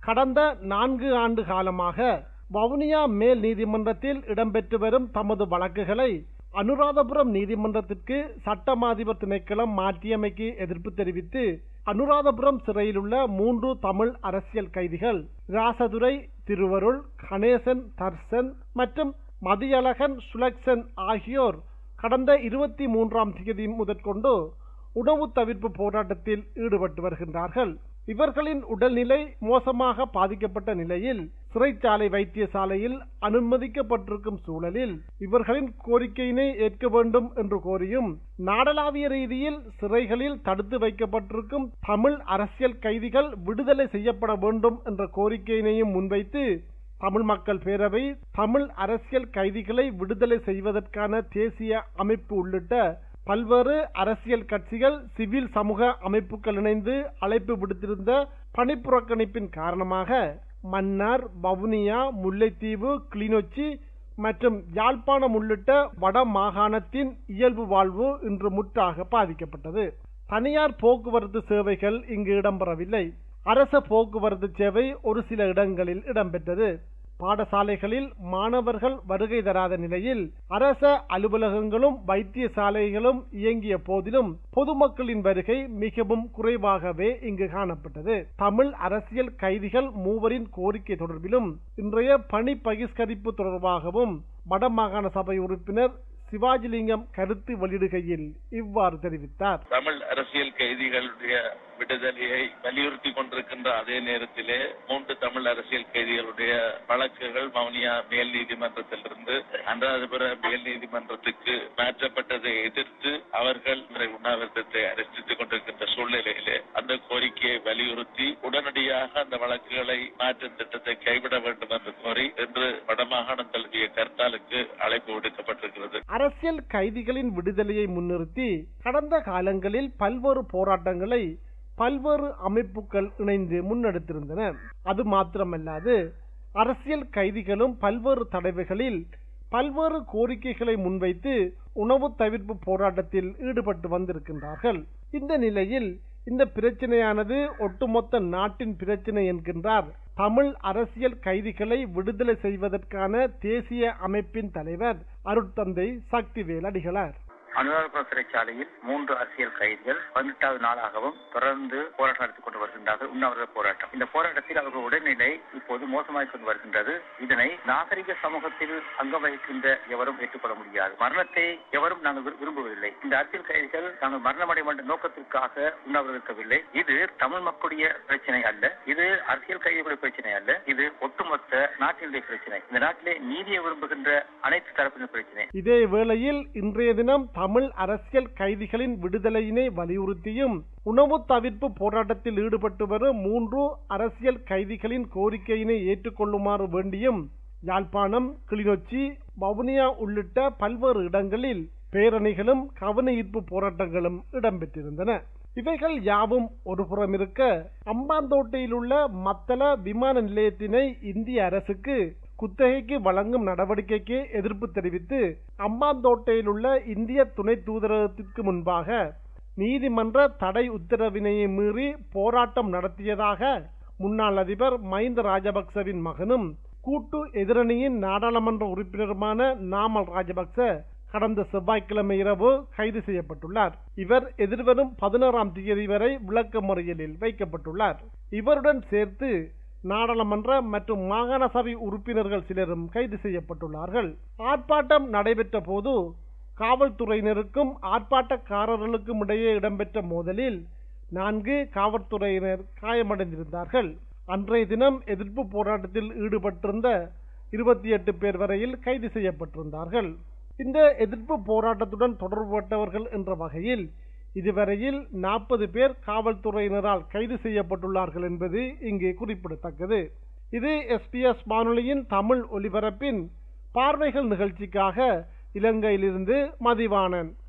கடந்த நான்கு ஆண்டு காலமாக வவுனியா மேல் நீதிமன்றத்தில் இடம்பெற்று வரும் தமது வழக்குகளை அனுராதபுரம் நீதிமன்றத்திற்கு சட்டமாதிபர் திணைக்களம் மாற்றியமைக்கு எதிர்ப்பு தெரிவித்து அனுராதபுரம் சிறையில் உள்ள மூன்று தமிழ் அரசியல் கைதிகள் ராசதுரை திருவருள் கணேசன் தர்சன் மற்றும் மதியழகன் சுலக்சன் ஆகியோர் கடந்த இருபத்தி மூன்றாம் தேதி முதற்கொண்டு உணவு தவிர்ப்பு போராட்டத்தில் ஈடுபட்டு வருகின்றார்கள் இவர்களின் உடல்நிலை மோசமாக பாதிக்கப்பட்ட நிலையில் சிறைச்சாலை வைத்தியசாலையில் அனுமதிக்கப்பட்டிருக்கும் சூழலில் இவர்களின் கோரிக்கையினை ஏற்க வேண்டும் என்று கோரியும் நாடளாவிய ரீதியில் சிறைகளில் தடுத்து வைக்கப்பட்டிருக்கும் தமிழ் அரசியல் கைதிகள் விடுதலை செய்யப்பட வேண்டும் என்ற கோரிக்கையினையும் முன்வைத்து தமிழ் மக்கள் பேரவை தமிழ் அரசியல் கைதிகளை விடுதலை செய்வதற்கான தேசிய அமைப்பு உள்ளிட்ட பல்வேறு அரசியல் கட்சிகள் சிவில் சமூக அமைப்புகள் இணைந்து அழைப்பு விடுத்திருந்த பணிப்புறக்கணிப்பின் காரணமாக மன்னார் வவுனியா முல்லைத்தீவு கிளிநொச்சி மற்றும் யாழ்ப்பாணம் உள்ளிட்ட வட மாகாணத்தின் இயல்பு வாழ்வு இன்று முற்றாக பாதிக்கப்பட்டது தனியார் போக்குவரத்து சேவைகள் இங்கு இடம்பெறவில்லை அரச போக்குவரத்து சேவை ஒரு சில இடங்களில் இடம்பெற்றது பாடசாலைகளில் மாணவர்கள் வருகை தராத நிலையில் அரச அலுவலகங்களும் வைத்தியசாலைகளும் இயங்கிய போதிலும் பொதுமக்களின் வருகை மிகவும் குறைவாகவே இங்கு காணப்பட்டது தமிழ் அரசியல் கைதிகள் மூவரின் கோரிக்கை தொடர்பிலும் இன்றைய பணி பகிஷ்கரிப்பு தொடர்பாகவும் வடமாகாண சபை உறுப்பினர் சிவாஜிலிங்கம் கருத்து வெளியிடுகையில் இவ்வாறு தெரிவித்தார் தமிழ் அரசியல் கைதிகளுடைய விடுதலையை வலியுறுத்தி கொண்டிருக்கின்ற அதே நேரத்திலே மூன்று தமிழ் அரசியல் கைதிகளுடைய வழக்குகள் வவுனியா மேல் நீதிமன்றத்திலிருந்து அனுராதபுர மேல் நீதிமன்றத்துக்கு மாற்றப்பட்டதை எதிர்த்து அவர்கள் உண்ணாவிரதத்தை அனுஷ்டித்துக் கொண்டிருக்கின்ற சூழ்நிலையிலே அந்த கோரிக்கையை வலியுறுத்தி உடனடியாக அந்த வழக்குகளை மாற்றும் திட்டத்தை கைவிட வேண்டும் என்று கோரி இன்று வடமாகாணம் தழுவிய கர்த்தாலுக்கு அழைப்பு விடுக்கப்பட்டிருக்கிறது அரசியல் கைதிகளின் விடுதலையை முன்னிறுத்தி கடந்த காலங்களில் பல்வேறு போராட்டங்களை பல்வேறு அமைப்புகள் இணைந்து முன்னெடுத்திருந்தன அது மாத்திரமல்லாது அரசியல் கைதிகளும் பல்வேறு தடவைகளில் பல்வேறு கோரிக்கைகளை முன்வைத்து உணவு தவிர்ப்பு போராட்டத்தில் ஈடுபட்டு வந்திருக்கின்றார்கள் இந்த நிலையில் இந்த பிரச்சனையானது ஒட்டுமொத்த நாட்டின் பிரச்சனை என்கின்றார் தமிழ் அரசியல் கைதிகளை விடுதலை செய்வதற்கான தேசிய அமைப்பின் தலைவர் அருட்தந்தை சக்திவேல் அடிகளார் அனுராதபுரம் சிறைச்சாலையில் மூன்று அரசியல் கைதிகள் பதினெட்டாவது நாளாகவும் தொடர்ந்து போராட்டம் நடத்திக் கொண்டு வருகின்றார்கள் உண்ணாவிரத போராட்டம் இந்த போராட்டத்தில் அவர்கள் உடல்நிலை இப்போது மோசமாகிக் கொண்டு வருகின்றது இதனை நாகரிக சமூகத்தில் அங்கம் வகிக்கின்ற எவரும் ஏற்றுக்கொள்ள முடியாது மரணத்தை எவரும் நாங்கள் விரு- விரும்புவதில்லை இந்த அரசியல் கைதிகள் நாங்கள் மரணமடைய என்ற நோக்கத்திற்காக உண்ணாவிரதம் இருக்கவில்லை இது தமிழ் மக்களுடைய பிரச்சனை அல்ல இது அரசியல் கைதிகளுடைய பிரச்சனை அல்ல இது ஒட்டுமொத்த நாட்டினுடைய பிரச்சனை இந்த நாட்டிலே நீதியை விரும்புகின்ற அனைத்து தரப்பினர் பிரச்சனை இதே வேளையில் இன்றைய தினம் தமிழ் அரசியல் கைதிகளின் விடுதலையினை வலியுறுத்தியும் உணவு தவிர்ப்பு போராட்டத்தில் ஈடுபட்டு வரும் மூன்று அரசியல் கைதிகளின் கோரிக்கையினை ஏற்றுக்கொள்ளுமாறு வேண்டியும் யாழ்ப்பாணம் கிளிநொச்சி வவுனியா உள்ளிட்ட பல்வேறு இடங்களில் பேரணிகளும் கவன ஈர்ப்பு போராட்டங்களும் இடம்பெற்றிருந்தன இவைகள் யாவும் ஒருபுறம் இருக்க அம்பாந்தோட்டையில் உள்ள மத்தள விமான நிலையத்தினை இந்திய அரசுக்கு குத்தகைக்கு வழங்கும் நடவடிக்கைக்கு எதிர்ப்பு தெரிவித்து அம்பாந்தோட்டையில் உள்ள இந்திய துணை தூதரகத்திற்கு முன்பாக நீதிமன்ற தடை உத்தரவினையை மீறி போராட்டம் நடத்தியதாக முன்னாள் அதிபர் மஹிந்த ராஜபக்சவின் மகனும் கூட்டு எதிரணியின் நாடாளுமன்ற உறுப்பினருமான நாமல் ராஜபக்ச கடந்த செவ்வாய்க்கிழமை இரவு கைது செய்யப்பட்டுள்ளார் இவர் எதிர்வரும் பதினோராம் தேதி வரை விளக்க முறையிலில் வைக்கப்பட்டுள்ளார் இவருடன் சேர்த்து நாடாளுமன்ற மற்றும் மாகாண சபை உறுப்பினர்கள் சிலரும் கைது செய்யப்பட்டுள்ளார்கள் ஆர்ப்பாட்டம் நடைபெற்ற போது காவல்துறையினருக்கும் ஆர்ப்பாட்டக்காரர்களுக்கும் இடையே இடம்பெற்ற மோதலில் நான்கு காவல்துறையினர் காயமடைந்திருந்தார்கள் அன்றைய தினம் எதிர்ப்பு போராட்டத்தில் ஈடுபட்டிருந்த இருபத்தி எட்டு பேர் வரையில் கைது செய்யப்பட்டிருந்தார்கள் இந்த எதிர்ப்பு போராட்டத்துடன் தொடர்புபட்டவர்கள் என்ற வகையில் இதுவரையில் நாற்பது பேர் காவல்துறையினரால் கைது செய்யப்பட்டுள்ளார்கள் என்பது இங்கே குறிப்பிடத்தக்கது இது எஸ்பிஎஸ் வானொலியின் தமிழ் ஒலிபரப்பின் பார்வைகள் நிகழ்ச்சிக்காக இலங்கையிலிருந்து மதிவாணன்